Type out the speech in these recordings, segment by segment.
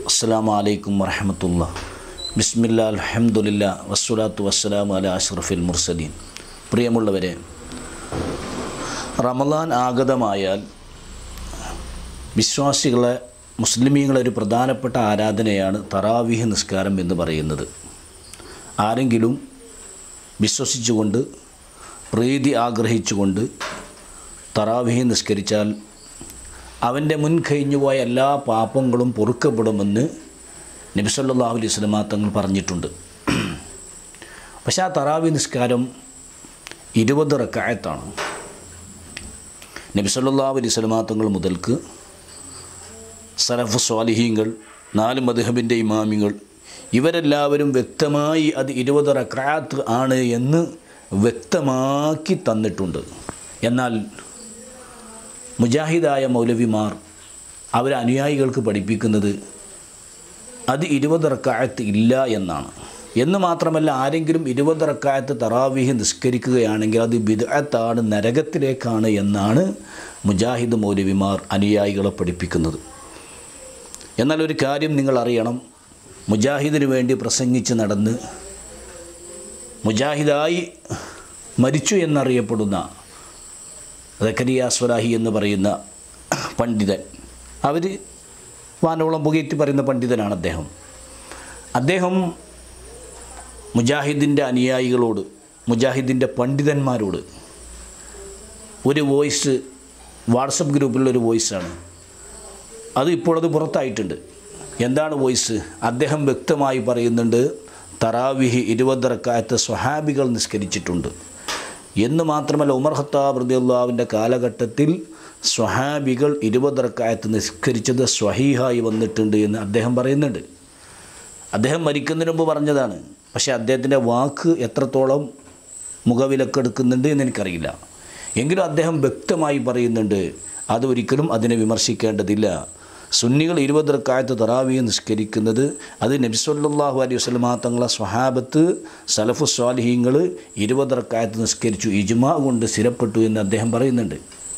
അസ്സാം വലൈക്കും വറഹമത്തുള്ള ബിസ്മില്ല അലഹമുല്ല വസ്സുലാത്തു വസ്സലാം അല അഷ്റഫിൽ മുർസലീൻ പ്രിയമുള്ളവരെ റമദാൻ ആഗതമായാൽ വിശ്വാസികളെ മുസ്ലിമീങ്ങളെ ഒരു പ്രധാനപ്പെട്ട ആരാധനയാണ് തറാവിഹ് നിസ്കാരം എന്ന് പറയുന്നത് ആരെങ്കിലും വിശ്വസിച്ചുകൊണ്ട് പ്രീതി ആഗ്രഹിച്ചുകൊണ്ട് തറാവിഹ് നിസ്കരിച്ചാൽ അവൻ്റെ മുൻ കഴിഞ്ഞുപോയ എല്ലാ പാപങ്ങളും പൊറുക്കപ്പെടുമെന്ന് നബിസല്ലാഹു അലൈഹി സ്വലമാ തങ്ങൾ പറഞ്ഞിട്ടുണ്ട് പക്ഷേ ആ തറാവി നിസ്കാരം ഇരുപത് റക്കായത്താണ് നബിസല്ലാഹു അലൈഹി സ്വലമാ തങ്ങൾ മുതൽക്ക് സലഫ് സ്വാലിഹീങ്ങൾ നാല് മധുഹബിൻ്റെ ഇമാമിങ്ങൾ ഇവരെല്ലാവരും വ്യക്തമായി അത് ഇരുപത് റക്കാത്ത് ആണ് എന്ന് വ്യക്തമാക്കി തന്നിട്ടുണ്ട് എന്നാൽ മുജാഹിദായ മൗലവിമാർ അവർ അനുയായികൾക്ക് പഠിപ്പിക്കുന്നത് അത് ഇരുപത് റക്കായത്ത് ഇല്ല എന്നാണ് എന്ന് മാത്രമല്ല ആരെങ്കിലും ഇരുപത് റക്കായത്ത് തറാവീഹ് നിസ്കരിക്കുകയാണെങ്കിൽ അത് ബിദഅത്താണ് നരകത്തിലേക്കാണ് എന്നാണ് മുജാഹിദ് മൗലവിമാർ അനുയായികളെ പഠിപ്പിക്കുന്നത് എന്നാൽ ഒരു കാര്യം നിങ്ങൾ അറിയണം മുജാഹിദിന് വേണ്ടി പ്രസംഗിച്ച് നടന്ന് മുജാഹിദായി മരിച്ചു എന്നറിയപ്പെടുന്ന ദക്കരിയ സ്വലാഹി എന്ന് പറയുന്ന പണ്ഡിതൻ അവർ വാനോളം പുകയറ്റി പറയുന്ന പണ്ഡിതനാണ് അദ്ദേഹം അദ്ദേഹം മുജാഹിദിൻ്റെ അനുയായികളോട് മുജാഹിദിൻ്റെ പണ്ഡിതന്മാരോട് ഒരു വോയിസ് വാട്സപ്പ് ഗ്രൂപ്പിലുള്ളൊരു വോയിസാണ് അത് ഇപ്പോഴത് പുറത്തായിട്ടുണ്ട് എന്താണ് വോയിസ് അദ്ദേഹം വ്യക്തമായി പറയുന്നുണ്ട് തറാവിഹി ഇരുപതറക്കാലത്ത് സ്വഹാബികൾ നിസ്കരിച്ചിട്ടുണ്ട് എന്ന് മാത്രമല്ല ഉമർ ഖത്താബ് റദിയുള്ളാവിൻ്റെ കാലഘട്ടത്തിൽ സ്വഹാബികൾ ഇരുപതറക്കായത്ത് നിസ്കരിച്ചത് സ്വഹീഹായി വന്നിട്ടുണ്ട് എന്ന് അദ്ദേഹം പറയുന്നുണ്ട് അദ്ദേഹം മരിക്കുന്നതിന് മുമ്പ് പറഞ്ഞതാണ് പക്ഷേ അദ്ദേഹത്തിൻ്റെ വാക്ക് എത്രത്തോളം മുഖവിലക്കെടുക്കുന്നുണ്ട് എന്ന് എനിക്കറിയില്ല എങ്കിലും അദ്ദേഹം വ്യക്തമായി പറയുന്നുണ്ട് അതൊരിക്കലും അതിനെ വിമർശിക്കേണ്ടതില്ല സുന്നികൾ ഇരുപത് റക്കായത്ത് തറാവിയെ നിസ്കരിക്കുന്നത് അത് നബിസ്വല്ലാഹു അലൈഹി വസ്ലമാ തങ്ങളെ സ്വഹാബത്ത് സലഫു സ്വാലിഹീങ്ങൾ ഇരുപത് റക്കായത്ത് നിസ്കരിച്ചു ഇജ്മാ കൊണ്ട് സ്ഥിരപ്പെട്ടു എന്ന് അദ്ദേഹം പറയുന്നുണ്ട്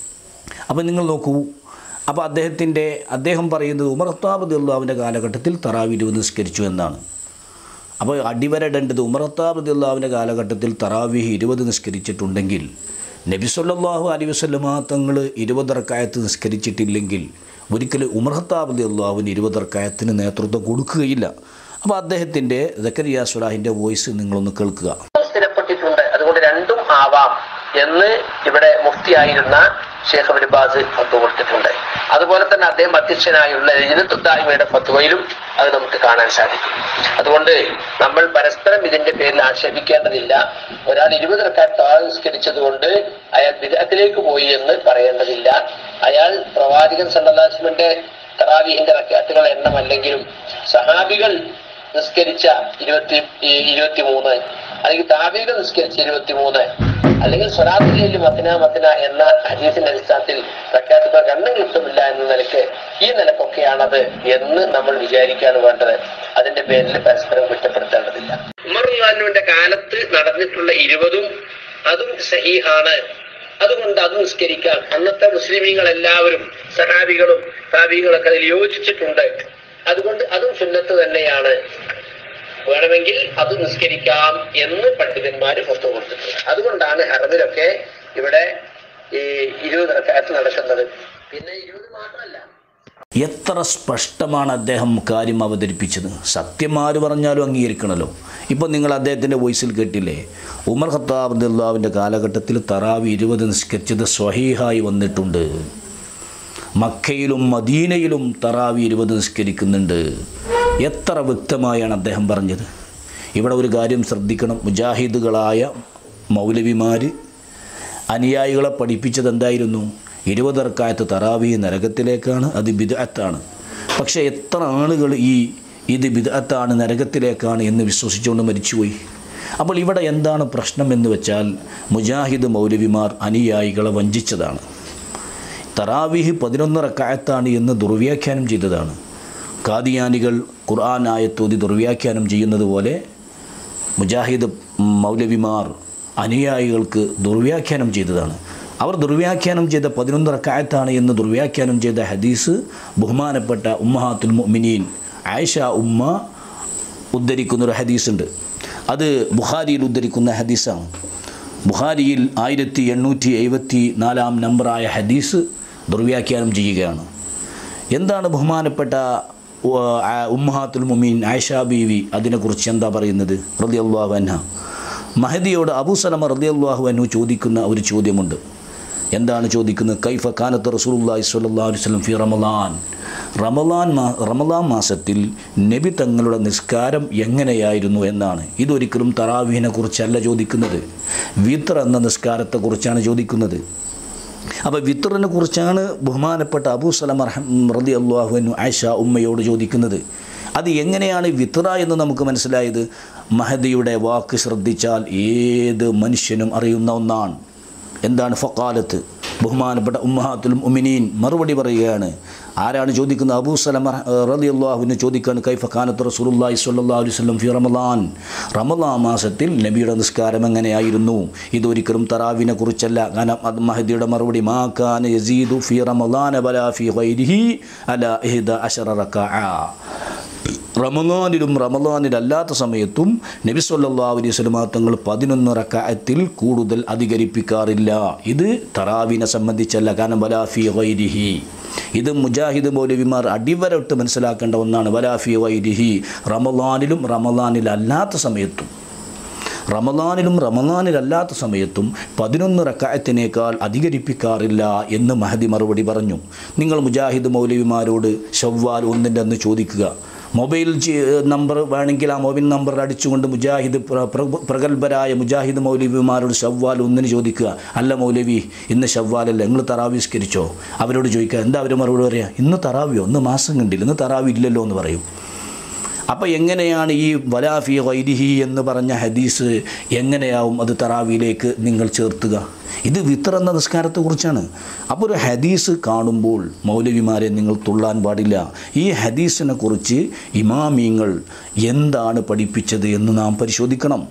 അപ്പോൾ നിങ്ങൾ നോക്കൂ അപ്പോൾ അദ്ദേഹത്തിൻ്റെ അദ്ദേഹം പറയുന്നത് ഉമർ അത്താബ് അള്ളാവിൻ്റെ കാലഘട്ടത്തിൽ തറാവി ഇരുപത് നിസ്കരിച്ചു എന്നാണ് അപ്പോൾ അടിവരടേണ്ടത് ഉമർ അത്താബ് അള്ളാവിൻ്റെ കാലഘട്ടത്തിൽ തറാവി ഇരുപത് നിസ്കരിച്ചിട്ടുണ്ടെങ്കിൽ നബി സല്ലാഹു അലൈഹി വസ്ലമാ തങ്ങൾ ഇരുപത് റക്കായത്ത് നിസ്കരിച്ചിട്ടില്ലെങ്കിൽ ഒരിക്കലും ഉമർ ഹത്താബ് അള്ളാഹുവിന് ഇരുപത് റക്കായത്തിന് നേതൃത്വം കൊടുക്കുകയില്ല അപ്പോൾ അദ്ദേഹത്തിൻ്റെ ദക്കരിയ സുലാഹിൻ്റെ വോയിസ് നിങ്ങളൊന്ന് കേൾക്കുക സ്ഥിരപ്പെട്ടിട്ടുണ്ട് അതുകൊണ്ട് രണ്ടും ആവാം എന്ന് ഇവിടെ മുഫ്തിയായിരുന്ന ഷേഖ് ബിർബാസ് ഫത്വ കൊടുത്തിട്ടുണ്ട് അതുപോലെ തന്നെ അദ്ദേഹം അധ്യക്ഷനായുള്ള രജനത്തുദ്ദായ്മയുടെ ഫത്വയിലും അത് നമുക്ക് കാണാൻ സാധിക്കും അതുകൊണ്ട് നമ്മൾ പരസ്പരം ഇതിന്റെ പേരിൽ ആക്ഷേപിക്കേണ്ടതില്ല ഒരാൾ ഇരുപത് റക്കാത്ത് ആവിഷ്കരിച്ചത് കൊണ്ട് അയാൾ വിദഗ്ധത്തിലേക്ക് പോയി എന്ന് പറയേണ്ടതില്ല അയാൾ പ്രവാചകൻ സല്ലാസ്മിന്റെ തറാവീഹിന്റെ റക്കാത്തുകൾ എണ്ണമല്ലെങ്കിലും സഹാബികൾ നിസ്കരിച്ച ഇരുപത്തി ഇരുപത്തി മൂന്ന് അല്ലെങ്കിൽ താബികൾ നിസ്കരിച്ച ഇരുപത്തി മൂന്ന് അല്ലെങ്കിൽ സ്വലാത്തിലേക്ക് മത്തിന മത്തിന എന്ന ഹദീസിന്റെ അടിസ്ഥാനത്തിൽ പ്രഖ്യാപിക്കുക കണ്ണും കിട്ടുമില്ല എന്ന നിലയ്ക്ക് ഈ നിലക്കൊക്കെയാണത് എന്ന് നമ്മൾ വിചാരിക്കുകയാണ് വേണ്ടത് അതിന്റെ പേരിൽ പരസ്പരം കുറ്റപ്പെടുത്തേണ്ടതില്ല ഉമർലാനുവിന്റെ കാലത്ത് നടന്നിട്ടുള്ള ഇരുപതും അതും സഹീഹാണ് അതുകൊണ്ട് അത് നിസ്കരിക്കാം അന്നത്തെ മുസ്ലിമീങ്ങൾ എല്ലാവരും സഹാബികളും താബികളൊക്കെ അതിൽ യോജിച്ചിട്ടുണ്ട് അതുകൊണ്ട് അതും സുന്നത്ത് തന്നെയാണ് വേണമെങ്കിൽ അത് നിസ്കരിക്കാം എന്ന് പണ്ഡിതന്മാര് പുറത്തു കൊടുത്തിട്ടുണ്ട് അതുകൊണ്ടാണ് ഹറമിലൊക്കെ ഇവിടെ ഈ ഇരുപത് റക്കാത്ത് നടക്കുന്നത് പിന്നെ ഇരുപത് മാത്രമല്ല എത്ര സ്പഷ്ടമാണ് അദ്ദേഹം കാര്യം അവതരിപ്പിച്ചത് സത്യം ആര് പറഞ്ഞാലും അംഗീകരിക്കണമല്ലോ ഇപ്പോൾ നിങ്ങൾ അദ്ദേഹത്തിൻ്റെ വോയിസിൽ കേട്ടില്ലേ ഉമർ ഖത്താബ് അബ്ദുല്ലാവിൻ്റെ കാലഘട്ടത്തിൽ തറാവി ഇരുപത് നിസ്കരിച്ചത് സ്വഹീഹായി വന്നിട്ടുണ്ട് മക്കയിലും മദീനയിലും തറാവി ഇരുപത് നിസ്കരിക്കുന്നുണ്ട് എത്ര വ്യക്തമായാണ് അദ്ദേഹം പറഞ്ഞത് ഇവിടെ ഒരു കാര്യം ശ്രദ്ധിക്കണം മുജാഹിദുകളായ മൗലവിമാർ അനുയായികളെ പഠിപ്പിച്ചത് എന്തായിരുന്നു ഇരുപതർക്കായത്ത് തറാവി നരകത്തിലേക്കാണ് അത് ബിദഅത്താണ് പക്ഷേ എത്ര ആളുകൾ ഈ ഇത് ബിദഅത്താണ് നരകത്തിലേക്കാണ് എന്ന് വിശ്വസിച്ചുകൊണ്ട് മരിച്ചുപോയി അപ്പോൾ ഇവിടെ എന്താണ് പ്രശ്നം എന്ന് വെച്ചാൽ മുജാഹിദ് മൗലവിമാർ അനുയായികളെ വഞ്ചിച്ചതാണ് തറാവിഹ് പതിനൊന്ന് റക്കായത്താണ് എന്ന് ദുർവ്യാഖ്യാനം ചെയ്തതാണ് കാദിയാനികൾ ഖുർആൻ ആയത്തോതി ദുർവ്യാഖ്യാനം ചെയ്യുന്നത് പോലെ മുജാഹിദ് മൗലവിമാർ അനുയായികൾക്ക് ദുർവ്യാഖ്യാനം ചെയ്തതാണ് അവർ ദുർവ്യാഖ്യാനം ചെയ്ത പതിനൊന്ന് റക്കായത്താണ് എന്ന് ദുർവ്യാഖ്യാനം ചെയ്ത ഹദീസ് ബഹുമാനപ്പെട്ട ഉമ്മഹാത്തുൽ മുഅ്മിനീൻ ആയിഷ ഉമ്മ ഉദ്ധരിക്കുന്നൊരു ഹദീസുണ്ട് അത് ബുഖാരിയിൽ ഉദ്ധരിക്കുന്ന ഹദീസാണ് ബുഖാരിയിൽ ആയിരത്തി എണ്ണൂറ്റി എഴുപത്തി നാലാം നമ്പറായ ഹദീസ് ദുർവ്യാഖ്യാനം ചെയ്യുകയാണ് എന്താണ് ബഹുമാനപ്പെട്ട ഉമ്മഹാത്തുൽ മുമീൻ ആയിഷ ബീവി അതിനെക്കുറിച്ച് എന്താ പറയുന്നത് റതി അള്ളാഹു അൻഹ മഹദിയോട് അബൂ സലമ റതി അള്ളാഹു അൻഹു ചോദിക്കുന്ന ഒരു ചോദ്യമുണ്ട് എന്താണ് ചോദിക്കുന്നത് കൈഫ കാനത്ത് റസൂലുള്ളാഹി സ്വല്ലല്ലാഹു അലൈഹി വസല്ലം ഫി റമളാൻ റമളാൻ മാ റമളാൻ മാസത്തിൽ നബി തങ്ങളുടെ നിസ്കാരം എങ്ങനെയായിരുന്നു എന്നാണ് ഇതൊരിക്കലും തറാവീഹിനെ കുറിച്ചല്ല ചോദിക്കുന്നത് വിത്ര എന്ന നിസ്കാരത്തെക്കുറിച്ചാണ് ചോദിക്കുന്നത് അപ്പോൾ വിത്തറിനെ കുറിച്ചാണ് ബഹുമാനപ്പെട്ട അബൂ സലമ റതി അള്ളാഹുവിനു ആയിഷ ഉമ്മയോട് ചോദിക്കുന്നത് അത് എങ്ങനെയാണ് വിത്ര എന്ന് നമുക്ക് മനസ്സിലായത് മഹദിയുടെ വാക്ക് ശ്രദ്ധിച്ചാൽ ഏത് മനുഷ്യനും അറിയുന്ന ഒന്നാണ് എന്താണ് ഫക്കാലത്ത് ബഹുമാനപ്പെട്ട ഉമ്മഹാത്തുൽ ഉമിനീൻ മറുപടി പറയുകയാണ് ആരാണ് ചോദിക്കുന്നത് അബൂ സലമ റലി അള്ളാഹുവിനെ ചോദിക്കുകയാണ് കൈഫ ഖാനത്ത് റസൂലുള്ളാഹി സ്വല്ലല്ലാഹു അലൈഹി വസല്ലം ഫി റമളാൻ റമളാൻ മാസത്തിൽ നബിയുടെ നിസ്കാരം എങ്ങനെയായിരുന്നു ഇതൊരിക്കലും തറാവിനെ കുറിച്ചല്ല കാരണം അത് മഹദിയുടെ മറുപടി മാ കാന യസീദു ഫി റമളാൻ വലാ ഫി ഗൈരിഹി അല ഇഹ്ദ അശറ റകഅ റമദാനിലും റമദാനിലല്ലാത്ത സമയത്തും നബി സല്ലല്ലാഹു അലൈഹി വസല്ലം തങ്ങൾ പതിനൊന്ന് റക്കായത്തിൽ കൂടുതൽ അധികരിപ്പിക്കാറില്ല ഇത് തറാവിനെ സംബന്ധിച്ചല്ല കാരണം വലാഫി ഗൈരിഹി ഇത് മുജാഹിദ് മൗലവിമാർ അടിവരട്ട് മനസ്സിലാക്കേണ്ട ഒന്നാണ് വലാഫി ഗൈരിഹി റമദാനിലും റമദാനിലല്ലാത്ത സമയത്തും റമദാനിലും റമദാനിലല്ലാത്ത സമയത്തും പതിനൊന്ന് റക്കായത്തിനേക്കാൾ അധികരിപ്പിക്കാറില്ല എന്ന് മഹദി മറുപടി പറഞ്ഞു നിങ്ങൾ മുജാഹിദ് മൗലവിമാരോട് ഷവ്വാൽ ഒന്നിൻ്റെ അന്ന് ചോദിക്കുക മൊബൈൽ നമ്പർ വേണമെങ്കിൽ ആ മൊബൈൽ നമ്പർ അടിച്ചുകൊണ്ട് മുജാഹിദ് പ്രഗത്ഭരായ മുജാഹിദ് മൗലവിമാരോട് ഷവ്വാൽ ഒന്നിന് ചോദിക്കുക അല്ല മൗലവി ഇന്ന് ഷവ്വാലല്ല നിങ്ങൾ തറാവിസ്കരിച്ചോ അവരോട് ചോദിക്കുക എന്താ അവർ മറുപടി പറയുക ഇന്ന് തറാവിയോ ഇന്ന് മാസം കണ്ടില്ല ഇന്ന് തറാവി ഇല്ലല്ലോ എന്ന് പറയും അപ്പോൾ എങ്ങനെയാണ് ഈ വലാഫി വൈദിഹി എന്ന് പറഞ്ഞ ഹദീസ് എങ്ങനെയാവും അത് തറാവിയിലേക്ക് നിങ്ങൾ ചേർത്തുക ഇത് വിത്തർ എന്ന നിസ്കാരത്തെക്കുറിച്ചാണ് അപ്പോൾ ഒരു ഹദീസ് കാണുമ്പോൾ മൗലവിമാരെ നിങ്ങൾ തുള്ളാൻ പാടില്ല ഈ ഹദീസിനെ കുറിച്ച് ഇമാമിങ്ങൾ എന്താണ് പഠിപ്പിച്ചത് എന്ന് നാം പരിശോധിക്കണം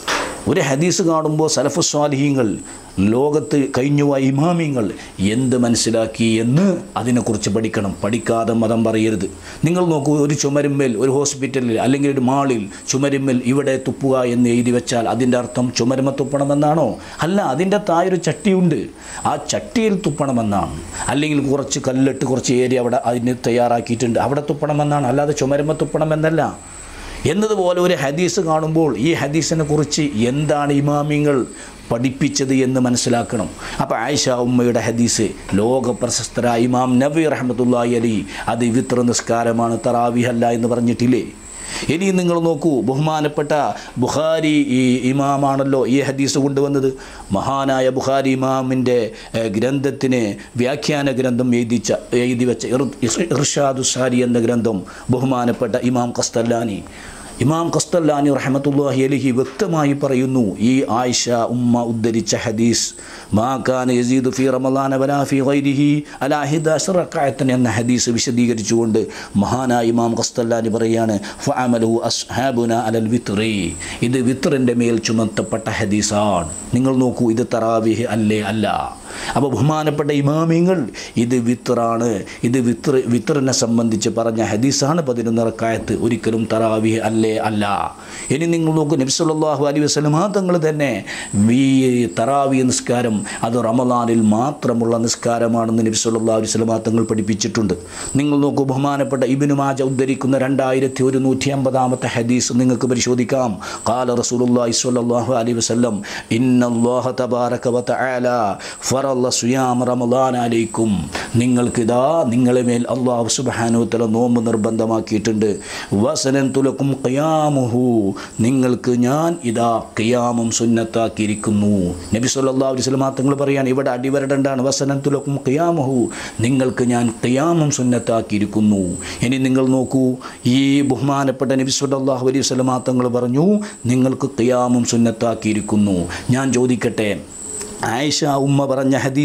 ഒരു ഹദീസ് കാണുമ്പോൾ സലഫുസ്വാലിഹീങ്ങൾ ലോകത്ത് കഴിഞ്ഞുപോയ ഇമാമിങ്ങൾ എന്ത് മനസ്സിലാക്കി എന്ന് അതിനെക്കുറിച്ച് പഠിക്കണം പഠിക്കാതെ മതം പറയരുത് നിങ്ങൾ നോക്കൂ ഒരു ചുമരുമ്മേൽ ഒരു ഹോസ്പിറ്റലിൽ അല്ലെങ്കിൽ ഒരു മാളിൽ ചുമരുമ്മേൽ ഇവിടെ തുപ്പുക എന്ന് എഴുതി വെച്ചാൽ അതിൻ്റെ അർത്ഥം ചുമരുമ തുപ്പണമെന്നാണോ അല്ല അതിൻ്റെ തായൊരു ചട്ടിയുണ്ട് ആ ചട്ടിയിൽ തുപ്പണമെന്നാണ് അല്ലെങ്കിൽ കുറച്ച് കല്ലിട്ട് കുറച്ച് ഏരിയ അവിടെ അതിന് തയ്യാറാക്കിയിട്ടുണ്ട് അവിടെ തുപ്പണമെന്നാണ് അല്ലാതെ ചുമരുമ തുപ്പണമെന്നല്ല എന്നതുപോലെ ഒരു ഹദീസ് കാണുമ്പോൾ ഈ ഹദീസിനെ കുറിച്ച് എന്താണ് ഇമാമിങ്ങൾ പഠിപ്പിച്ചത് എന്ന് മനസ്സിലാക്കണം അപ്പോൾ ആയിഷ ഉമ്മയുടെ ഹദീസ് ലോക പ്രശസ്തരായ ഇമാം നബി റഹ്മത്തുള്ളാഹി അലി അത് വിത്ര നിസ്കാരമാണ് തറാവിഹല്ല എന്ന് പറഞ്ഞിട്ടില്ലേ ഇനി നിങ്ങൾ നോക്കൂ ബഹുമാനപ്പെട്ട ബുഖാരി ഈ ഇമാമാണല്ലോ ഈ ഹദീസ് കൊണ്ടുവന്നത് മഹാനായ ബുഖാരി ഇമാമിൻ്റെ ഏഹ്, ഗ്രന്ഥത്തിന് വ്യാഖ്യാന ഗ്രന്ഥം എഴുതിച്ച എഴുതി വെച്ച ഇർ- ഇർഷാദു സാരി എന്ന ഗ്രന്ഥം ബഹുമാനപ്പെട്ട ഇമാം കസ്തല്ലാനി ഇമാം കസ്തല്ലാനി റഹമത്തുല്ലാഹി അലിഹി വ്യക്തമായി പറയുന്നു ഈ ആയിഷ ഉമ്മ ഉദ്ധരിച്ച ഹദീസ് മാ കാന യസീദു ഫി റമളാന വലാ ഫി ഗൈരിഹി അലാ ഹിദാശ റക്അത്തൻ എന്ന ഹദീസ് വിശദീകരിച്ചുകൊണ്ട് മഹാനായ ഇമാം കസ്തല്ലാനി പറയാണ് ഫഅമലു അസ്ഹാബുന അലൽ വിത്രി ഇത് വിത്റിൻ്റെ മേൽ ചുമത്തപ്പെട്ട ഹദീസാണ് നിങ്ങൾ നോക്കൂ ഇത് തറാവിഹ് അല്ലേ അല്ല അപ്പോൾ ബഹുമാനപ്പെട്ട ഇമാമിങ്ങൾ ഇത് വിത്റാണ് ഇത് വിത്ര വിത്റിനെ സംബന്ധിച്ച് പറഞ്ഞ ഹദീസാണ് പതിനൊന്നിറക്കായത്ത് ഒരിക്കലും തറാവി അല്ലേ അല്ല ഇനി നിങ്ങൾ നോക്കൂ നബി സല്ലല്ലാഹു അലൈഹി വസല്ലമ തങ്ങൾ തന്നെ ഈ തറാവി നിസ്കാരം അത് റമദാനിൽ മാത്രമുള്ള നിസ്കാരമാണെന്ന് നബി സല്ലല്ലാഹു അലൈഹി വസല്ലമ തങ്ങൾ പഠിപ്പിച്ചിട്ടുണ്ട് നിങ്ങൾ നോക്കൂ ബഹുമാനപ്പെട്ട ഇബ്നു മാജ ഉദ്ധരിക്കുന്ന രണ്ടായിരത്തി ഒരുന്നൂറ്റി അമ്പതാമത്തെ ഹദീസ് നിങ്ങൾക്ക് പരിശോധിക്കാം قال رسول الله صلى الله عليه وسلم إن الله تبارك وتعالى فرض صيام رمضان عليكم നിങ്ങൾക്ക് ഇതാ നിങ്ങളെ മേൽ അള്ളാഹു സുബ്ഹാനഹു തആല നോമ്പ് നിർബന്ധമാക്കിയിട്ടുണ്ട് വസനൻ തുലക്കും ഖിയാമുഹു നിങ്ങൾക്ക് ഞാൻ ഇതാ ഖിയാമും സുന്നത്താക്കിയിരിക്കുന്നു നബി സല്ലല്ലാഹു അലൈഹി വസല്ലം തങ്ങൾ പറയാണ് ഇവിടെ അടിവരടണ്ടാണ് വസനൻ തുലക്കും ഖിയാമുഹു നിങ്ങൾക്ക് ഞാൻ ഖിയാമും സുന്നത്താക്കിയിരിക്കുന്നു ഇനി നിങ്ങൾ നോക്കൂ ഈ ബഹുമാനപ്പെട്ട നബി സല്ലല്ലാഹു അലൈഹി വസല്ലം തങ്ങൾ പറഞ്ഞു നിങ്ങൾക്ക് ഖിയാമും സുന്നത്താക്കിയിരിക്കുന്നു ഞാൻ ചോദിക്കട്ടെ ആയിഷ ഉമ്മ പറഞ്ഞ ഹദീസ്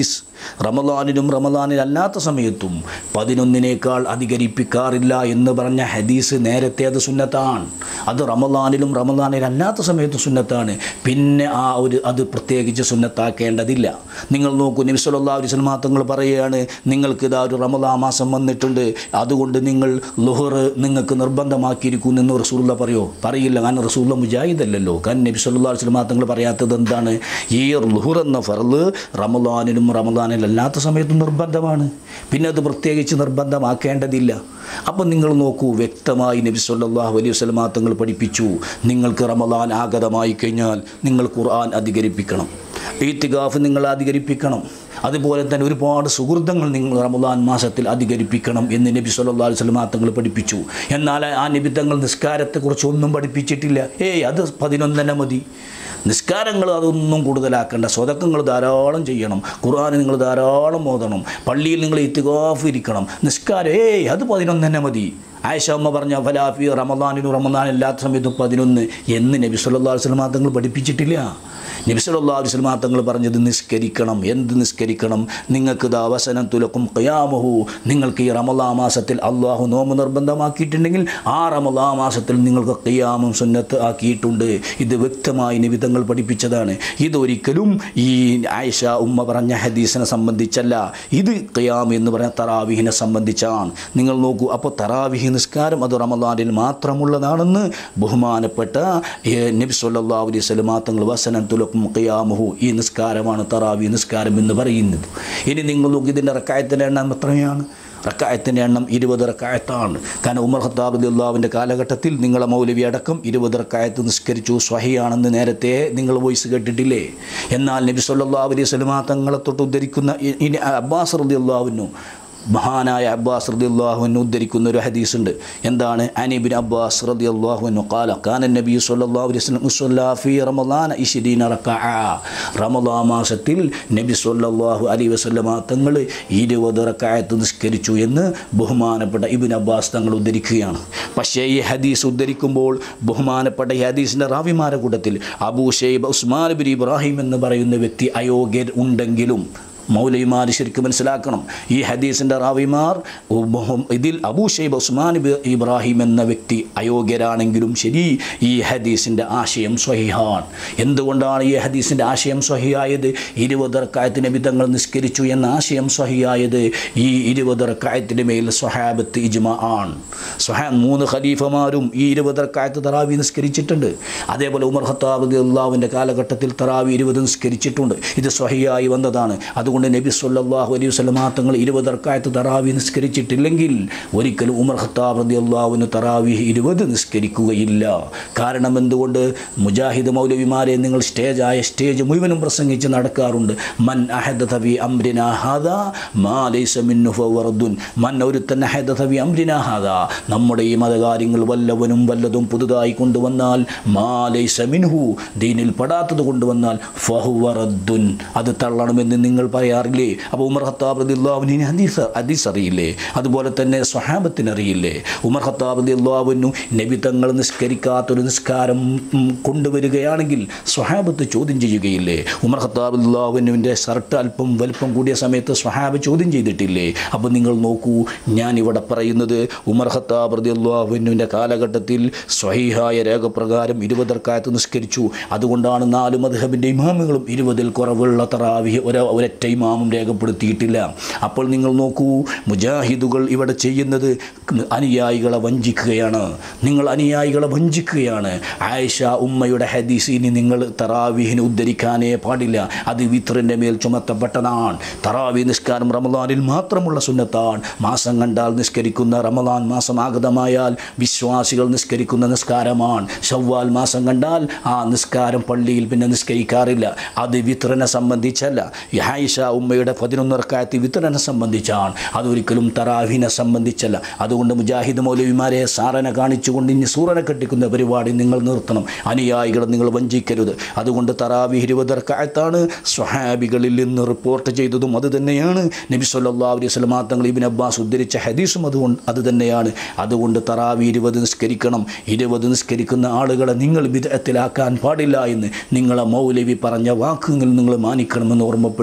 റമദാനിലും റമദാനിലല്ലാത്ത സമയത്തും പതിനൊന്നിനേക്കാൾ അധികരിപ്പിക്കാറില്ല എന്ന് പറഞ്ഞ ഹദീസ് നേരത്തെ അത് സുന്നത്താണ് അത് റമദാനിലും റമദാനിലല്ലാത്ത സമയത്തും സുന്നത്താണ് പിന്നെ ആ ഒരു അത് പ്രത്യേകിച്ച് സുന്നത്താക്കേണ്ടതില്ല നിങ്ങൾ നോക്കൂ നബിസ്വല്ലാ അലൈഹി സ്വലമാ തങ്ങൾ പറയുകയാണ് നിങ്ങൾക്ക് ഇതാ ഒരു റമദാ മാസം വന്നിട്ടുണ്ട് അതുകൊണ്ട് നിങ്ങൾ ലുഹർ നിങ്ങൾക്ക് നിർബന്ധമാക്കിയിരിക്കുന്നു എന്ന് റസൂല്ല പറയോ പറയില്ല കാരണം റസൂല്ല മുജാഹിദല്ലല്ലോ കാരണം നബി സല്ലാ അലൈഹി സ്വലമാ തങ്ങൾ പറയാത്തത് എന്താണ് ഈ ലുഹർ എന്ന ഫർള് റമദാനിലും റമദാനിലല്ലാത്ത സമയത്തും നിർബന്ധമാണ് പിന്നെ അത് പ്രത്യേകിച്ച് നിർബന്ധമാക്കേണ്ടതില്ല അപ്പം നിങ്ങൾ നോക്കൂ വ്യക്തമായി നബി സല്ലല്ലാഹു അലൈഹി വസല്ലമ തങ്ങൾ പഠിപ്പിച്ചു നിങ്ങൾക്ക് റമദാൻ ആഗതമായി കഴിഞ്ഞാൽ നിങ്ങൾ ഖുർആൻ അധികരിപ്പിക്കണം ഈത്തിഗാഫ് നിങ്ങൾ അധികരിപ്പിക്കണം അതുപോലെ തന്നെ ഒരുപാട് സുഹൃത്തങ്ങൾ നിങ്ങൾ റമദാൻ മാസത്തിൽ അധികരിപ്പിക്കണം എന്ന് നബി സല്ലല്ലാഹു അലൈഹി വസല്ലമ തങ്ങൾ പഠിപ്പിച്ചു എന്നാൽ ആ നിബിധങ്ങൾ നിസ്കാരത്തെക്കുറിച്ച് ഒന്നും പഠിപ്പിച്ചിട്ടില്ല ഏയ് അത് പതിനൊന്നര മതി നിസ്കാരങ്ങൾ അതൊന്നും കൂടുതലാക്കേണ്ട സ്വതക്കങ്ങൾ ധാരാളം ചെയ്യണം ഖുർആൻ നിങ്ങൾ ധാരാളം ഓതണം പള്ളിയിൽ നിങ്ങൾ ഇത്തികാഫ് ഇരിക്കണം നിസ്കാരം ഏയ് അത് പതിനൊന്നെ മതി ആയിഷ അമ്മ പറഞ്ഞ ഫലാഫി റമദാനിനും റമദാൻ എല്ലാത്ത സമയത്തും പതിനൊന്ന് എന്ന് നബി സല്ലല്ലാഹു അലൈഹി വസല്ലം തങ്ങൾ പഠിപ്പിച്ചിട്ടില്ല നബി സല്ലല്ലാഹു അലൈഹി വസല്ലം തങ്ങൾ പറഞ്ഞത് നിസ്കരിക്കണം എന്ത് നിസ്കരിക്കണം നിങ്ങൾക്ക് ഇത് അവസനം തുലക്കും ഖിയാമഹു നിങ്ങൾക്ക് ഈ റമദാ മാസത്തിൽ അള്ളാഹു നോമ്പ് നിർബന്ധമാക്കിയിട്ടുണ്ടെങ്കിൽ ആ റമദാ മാസത്തിൽ നിങ്ങൾക്ക് ഖിയാമും സുന്നത്ത് ആക്കിയിട്ടുണ്ട് ഇത് വ്യക്തമായി നിവിധങ്ങൾ പഠിപ്പിച്ചതാണ് ഇതൊരിക്കലും ഈ ആയിഷ ഉമ്മ പറഞ്ഞ ഹദീസിനെ സംബന്ധിച്ചല്ല ഇത് ഖിയാം എന്ന് പറഞ്ഞ തറാവിഹിനെ സംബന്ധിച്ചാണ് നിങ്ങൾ നോക്കൂ അപ്പോൾ തറാവിഹി നിസ്കാരം അത് റമദാനിൽ മാത്രമുള്ളതാണെന്ന് ബഹുമാനപ്പെട്ട ഏ, നബി സല്ലല്ലാഹു അലൈഹി വസല്ലം തങ്ങൾ വസനം തുലക്കും ഖിയാമുഹു ഈ നിസ്കാരമാണ് തറാവി നിസ്കാരം എന്ന് പറയുന്നത് ഇനി നിങ്ങൾ നോക്കി ഇതിൻ്റെ റക്കായത്തിൻ്റെ എണ്ണം എത്രയാണ് റക്കായത്തിൻ്റെ എണ്ണം ഇരുപത് റക്കായത്താണ് കാരണം ഉമർ ഖത്താബ് അള്ളാവിൻ്റെ കാലഘട്ടത്തിൽ നിങ്ങളെ മൗലവി അടക്കം ഇരുപത് റക്കായത്ത് നിസ്കരിച്ചു സ്വഹിയാണെന്ന് നേരത്തെ നിങ്ങൾ വോയിസ് കേട്ടിട്ടില്ലേ എന്നാൽ നബി സല്ലല്ലാഹു അലൈഹി വസല്ലമ തങ്ങളെ തൊട്ട് ഉദ്ധരിക്കുന്ന ഇ- ഇനി അബ്ബാസ് റളി അള്ളാഹുവിനു മഹാനായ അബ്ബാസ് റതി അള്ളാഹുവിന് ഉദ്ധരിക്കുന്ന ഒരു ഹദീസുണ്ട് എന്താണ് അനിബിൻ അബ്ബാസ് റതി അള്ളാഹുവിനു കാല കാനൻ നബി സല്ലല്ലാഹു അലൈഹി വസല്ലം ഉസ്വല്ലാ ഫീ റമളാന ഇശ്രീന റക്അ റമളാ മാസത്തിൽ നബി സല്ലല്ലാഹു അലൈഹി വസല്ലമ തങ്ങൾ ഇരുപത് റക്അത്ത് നിസ്കരിച്ചു എന്ന് ബഹുമാനപ്പെട്ട ഇബിൻ അബ്ബാസ് തങ്ങൾ ഉദ്ധരിക്കുകയാണ് പക്ഷേ ഈ ഹദീസ് ഉദ്ധരിക്കുമ്പോൾ ബഹുമാനപ്പെട്ട ഈ ഹദീസിൻ്റെ റാവിമാരുടെ കൂട്ടത്തിൽ Abu Shaiba Usman bin Ibrahim എന്ന് പറയുന്ന വ്യക്തി അയോഗ്യർ ഉണ്ടെങ്കിലും മൗലൈമാർ ശരിക്കും മനസ്സിലാക്കണം ഈ ഹദീസിൻ്റെ റാവിമാർ ഉബഹും- ഇതിൽ അബൂ ഷൈബ് ഉസ്മാൻ ബി- ഇബ്രാഹിം എന്ന വ്യക്തി അയോഗ്യരാണെങ്കിലും ശരി ഈ ഹദീസിൻ്റെ ആശയം സ്വഹിഹാൻ എന്തുകൊണ്ടാണ് ഈ ഹദീസിൻ്റെ ആശയം സ്വഹിയായത് ഇരുപത് റക്കായത്തിന് വിധങ്ങൾ നിസ്കരിച്ചു എന്ന ആശയം സ്വഹിയായത് ഈ ഇരുപത് റക്കായത്തിൻ്റെ മേൽ സ്വഹാബത്ത് ഇജ്മ ആണ് സ്വഹാ മൂന്ന് ഖലീഫമാരും ഈ ഇരുപത് റക്കായത്ത് തറാവി നിസ്കരിച്ചിട്ടുണ്ട് അതേപോലെ ഉമർ ഖത്താബ് അള്ളാഹുവിൻ്റെ കാലഘട്ടത്തിൽ തറാവി ഇരുപത് നിസ്കരിച്ചിട്ടുണ്ട് ഇത് സ്വഹിയായി വന്നതാണ് അതുകൊണ്ട് നബി സല്ലല്ലാഹു അലൈഹി വസല്ലമ തങ്ങൾ ഇരുപത് റക്കായത്ത് തറാവി നിസ്കരിച്ചിട്ടില്ലെങ്കിൽ ഒരിക്കലും ഉമർ ഖത്താബ് റതി അള്ളാഹുവിന് തറാവി ഇരുപത് നിസ്കരിക്കുകയില്ല കാരണം എന്തുകൊണ്ട് മുജാഹിദ് മൗലവിമാരെ നിങ്ങൾ സ്റ്റേജായ സ്റ്റേജ് മുഴുവനും പ്രസംഗിച്ച് നടക്കാറുണ്ട് മൻ അഹദത ഫി അംരിന ഹാദാ മാ ലൈസ മിൻഹു ഫഹുവ റദ്ദുൻ മൻ ഒരുത്തൻ അഹദത ഫി അംരിന ഹാദാ നമ്മുടെ ഈ മതകാര്യങ്ങൾ വല്ലവനും വല്ലതും പുതുതായി കൊണ്ടുവന്നാൽ മാ ലൈസ മിൻഹു ദീനിൽ പെടാത്തത് കൊണ്ടുവന്നാൽ ഫഹുവ റദ്ദുൻ അത് തള്ളണമെന്ന് നിങ്ങൾ പറയാറില്ലേ അപ്പോൾ ഉമർ ഖത്താബ് റദിയുള്ളാവിന് ഹദീസ് ഹദീസ് അറിയില്ലേ അതുപോലെ തന്നെ സ്വഹാബത്തിന് അറിയില്ലേ ഉമർ ഖത്താബ് റദിയുള്ളാവിനു നബി തങ്ങൾ നിസ്കരിക്കാത്തൊരു നിസ്കാരം ഉം, കൊണ്ടുവരികയാണെങ്കിൽ സ്വഹാബത്ത് ചോദ്യം ചെയ്യുകയില്ലേ ഉമർ ഖത്താബ് അള്ളാഹുവിൻ്റെ ഷർട്ട് അല്പം വലുപ്പം കൂടിയ സമയത്ത് സ്വഹാബ് ചോദ്യം ചെയ്തിട്ടില്ലേ അപ്പോൾ നിങ്ങൾ നോക്കൂ ഞാൻ ഇവിടെ പറയുന്നത് ഉമർ ഖത്താബ് റദിയുള്ളാഹുവിൻ്റെ കാലഘട്ടത്തിൽ സ്വഹീഹായ രേഖപ്രകാരം ഇരുപതർക്കായത്ത് നിസ്കരിച്ചു അതുകൊണ്ടാണ് നാല് മദ്ഹബിൻ്റെ ഇമാമുകളും ഇരുപതിൽ കുറവുള്ള തറാവി ഒര ഒരൊറ്റ ഇമാമും രേഖപ്പെടുത്തിയിട്ടില്ല അപ്പോൾ നിങ്ങൾ നോക്കൂ മുജാഹിദുകൾ ഇവിടെ ചെയ്യുന്നത് അനുയായികളെ വഞ്ചിക്കുകയാണ് നിങ്ങൾ അനുയായികളെ വഞ്ചിക്കുകയാണ് ആയിഷ ഉമ്മയുടെ ഹദീസ് ഇനി നിങ്ങൾ തറാവീഹിന് ഉദ്ധരിക്കാനേ പാടില്ല അത് വിത്രിൻ്റെ മേൽ ചുമത്തപ്പെട്ടതാണ് തറാവി നിസ്കാരം റമദാനിൽ മാത്രമുള്ള സുന്നത്താണ് മാസം കണ്ടാൽ നിസ്കരിക്കുന്ന റമദാൻ മാസം ആഗതമായാൽ വിശ്വാസികൾ നിസ്കരിക്കുന്ന നിസ്കാരമാണ് ഷവ്വാൽ മാസം കണ്ടാൽ ആ നിസ്കാരം പള്ളിയിൽ പിന്നെ നിസ്കരിക്കാറില്ല അത് വിത്രനെ സംബന്ധിച്ചല്ല ഈ ആയിഷ ഉമ്മയുടെ പതിനൊന്ന് റക്കായത്ത് വിത്രനെ സംബന്ധിച്ചാണ് അതൊരിക്കലും തറാവിനെ സംബന്ധിച്ചല്ല അതുകൊണ്ട് മുജാഹിദ് മൗലവിമാരെ സാറനെ കാണിച്ചുകൊണ്ട് ഇനി സൂറനെ കെട്ടിക്കുന്ന പരിപാടി നിങ്ങൾ നിർത്തണം അനുയായികളെ നിങ്ങൾ വഞ്ചിക്കരുത് അതുകൊണ്ട് തറാവി ഇരുപത് റക്കായത്താണ് സ്വഹാബികളിൽ നിന്ന് റിപ്പോർട്ട് ചെയ്തതും അത് തന്നെയാണ് നബി സല്ലല്ലാഹു അലൈഹി വസല്ലമ തങ്ങൾ ഇബ്നു അബ്ബാസ് ഉദ്ധരിച്ച ഹദീസും അതുകൊണ്ട് അത് തന്നെയാണ് അതുകൊണ്ട് തറാവി ഇരുപത് നിസ്കരിക്കണം ഇരുപത് നിസ്കരിക്കുന്ന ആളുകളെ നിങ്ങൾ വിധത്തിലാക്കാൻ പാടില്ല എന്ന് നിങ്ങളെ മൗലവി പറഞ്ഞ വാക്കുകൾ നിങ്ങൾ മാനിക്കണമെന്ന് ഓർമ്മപ്പെടുത്തിക്കൊണ്ട്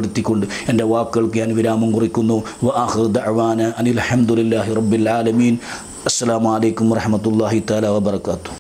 എൻ്റെ വാക്കുകൾക്ക് ഞാൻ വിരാമം കുറിക്കുന്നു വആഖിറു ദഅവാന അനിൽ ഹംദുലില്ലാഹി റബ്ബിൽ ആലമീൻ അസ്സലാമു അലൈക്കും വറഹ്മത്തുള്ളാഹി തആല വബറകാതുഹു